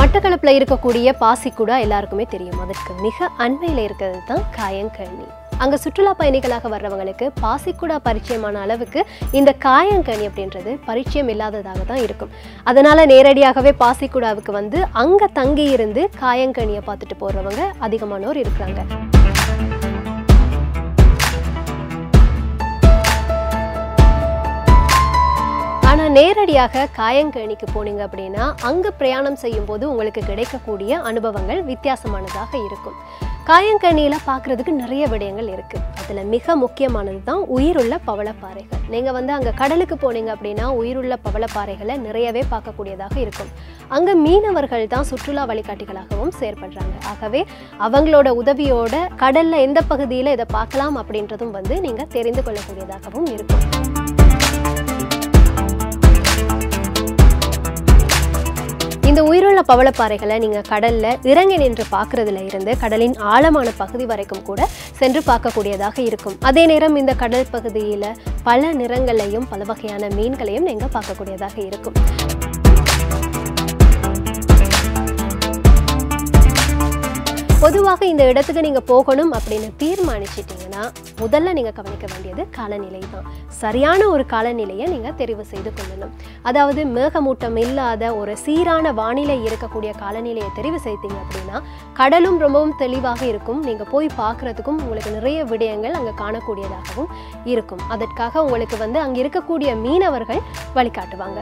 மட்டக்களப்பில் இருக்கக்கூடிய பாசிக்குடா எல்லாருக்குமே தெரியும் அதற்கு மிக அண்மையில் இருக்கிறது தான் காயங்கழனி அங்கே சுற்றுலா பயணிகளாக வர்றவங்களுக்கு பாசிக்குடா பரிச்சயமான அளவுக்கு இந்த காயங்கனி அப்படின்றது பரிச்சயம் இல்லாததாக தான் இருக்கும் அதனால நேரடியாகவே பாசிக்குடாவுக்கு வந்து அங்கே தங்கி இருந்து காயங்கனியை பார்த்துட்டு போறவங்க அதிகமானோர் இருக்கிறாங்க ஆனால் நேரடியாக காயங்கேணிக்கு போனீங்க அப்படின்னா அங்கே பிரயாணம் செய்யும்போது உங்களுக்கு கிடைக்கக்கூடிய அனுபவங்கள் வித்தியாசமானதாக இருக்கும் காயங்கேணியில் பார்க்குறதுக்கு நிறைய விடயங்கள் இருக்குது அதில் மிக முக்கியமானது தான் உயிருள்ள பவளப்பாறைகள் நீங்கள் வந்து அங்கே கடலுக்கு போனீங்க அப்படின்னா உயிருள்ள பவளப்பாறைகளை நிறையவே பார்க்கக்கூடியதாக இருக்கும் அங்கே மீனவர்கள் தான் சுற்றுலா வழிகாட்டிகளாகவும் செயற்படுறாங்க ஆகவே அவங்களோட உதவியோட கடலில் எந்த பகுதியில் இதை பார்க்கலாம் அப்படின்றதும் வந்து நீங்கள் தெரிந்து கொள்ளக்கூடியதாகவும் இருக்கும் இந்த உயிருள்ள பவளப்பாறைகளை நீங்கள் கடலில் இறங்கி நின்று பார்க்குறதுல இருந்து கடலின் ஆழமான பகுதி வரைக்கும் கூட சென்று பார்க்கக்கூடியதாக இருக்கும் அதே நேரம் இந்த கடல் பகுதியில் பல நிறங்களையும் பல வகையான மீன்களையும் நீங்கள் பார்க்கக்கூடியதாக இருக்கும் பொதுவாக இந்த இடத்துக்கு நீங்கள் போகணும் அப்படின்னு தீர்மானிச்சிட்டிங்கன்னா முதல்ல நீங்கள் கவனிக்க வேண்டியது காலநிலை தான் சரியான ஒரு காலநிலையை நீங்கள் தெரிவு செய்து கொள்ளணும் அதாவது மேகமூட்டம் இல்லாத ஒரு சீரான வானிலை இருக்கக்கூடிய காலநிலையை தெரிவு செய்தீங்க அப்படின்னா கடலும் ரொம்பவும் தெளிவாக இருக்கும் நீங்கள் போய் பார்க்குறதுக்கும் உங்களுக்கு நிறைய விடயங்கள் அங்கே காணக்கூடியதாகவும் இருக்கும் அதற்காக உங்களுக்கு வந்து அங்கே இருக்கக்கூடிய மீனவர்கள் வழிகாட்டுவாங்க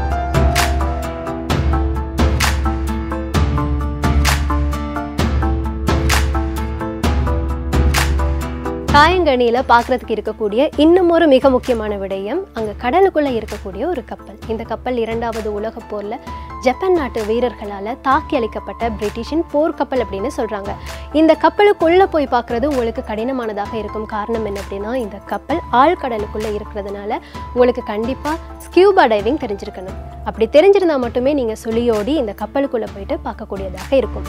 காயங்கனியில் பார்க்குறதுக்கு இருக்கக்கூடிய இன்னும் ஒரு மிக முக்கியமான விடயம் அங்கே கடலுக்குள்ளே இருக்கக்கூடிய ஒரு கப்பல் இந்த கப்பல் இரண்டாவது உலகப் போரில் ஜப்பான் நாட்டு வீரர்களால் தாக்கி அளிக்கப்பட்ட பிரிட்டிஷின் போர்க்கப்பல் அப்படின்னு சொல்கிறாங்க இந்த கப்பலுக்குள்ளே போய் பார்க்குறது உங்களுக்கு கடினமானதாக இருக்கும் காரணம் என்ன அப்படின்னா இந்த கப்பல் ஆழ்கடலுக்குள்ளே இருக்கிறதுனால உங்களுக்கு கண்டிப்பாக ஸ்கியூபா டைவிங் தெரிஞ்சிருக்கணும் அப்படி தெரிஞ்சிருந்தா மட்டுமே நீங்கள் சுழியோடி இந்த கப்பலுக்குள்ளே போயிட்டு பார்க்கக்கூடியதாக இருக்கும்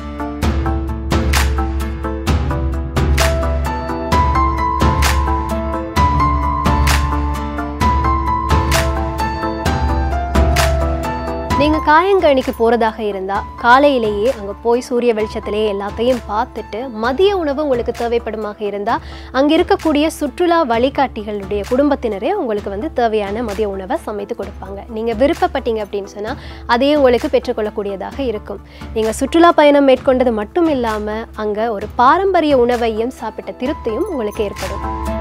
நீங்கள் காயங்கணிக்கு போகிறதாக இருந்தால் காலையிலேயே அங்கே போய் சூரிய வெளிச்சத்திலேயே எல்லாத்தையும் பார்த்துட்டு மதிய உணவு உங்களுக்கு தேவைப்படுமாக இருந்தால் அங்கே இருக்கக்கூடிய சுற்றுலா வழிகாட்டிகளுடைய குடும்பத்தினரே உங்களுக்கு வந்து தேவையான மதிய உணவை சமைத்து கொடுப்பாங்க நீங்கள் விருப்பப்பட்டீங்க அப்படின்னு சொன்னால் அதையே உங்களுக்கு பெற்றுக்கொள்ளக்கூடியதாக இருக்கும் நீங்கள் சுற்றுலா பயணம் மேற்கொண்டது மட்டும் இல்லாமல் அங்கே ஒரு பாரம்பரிய உணவையும் சாப்பிட்ட திருப்தியும் உங்களுக்கு ஏற்படும்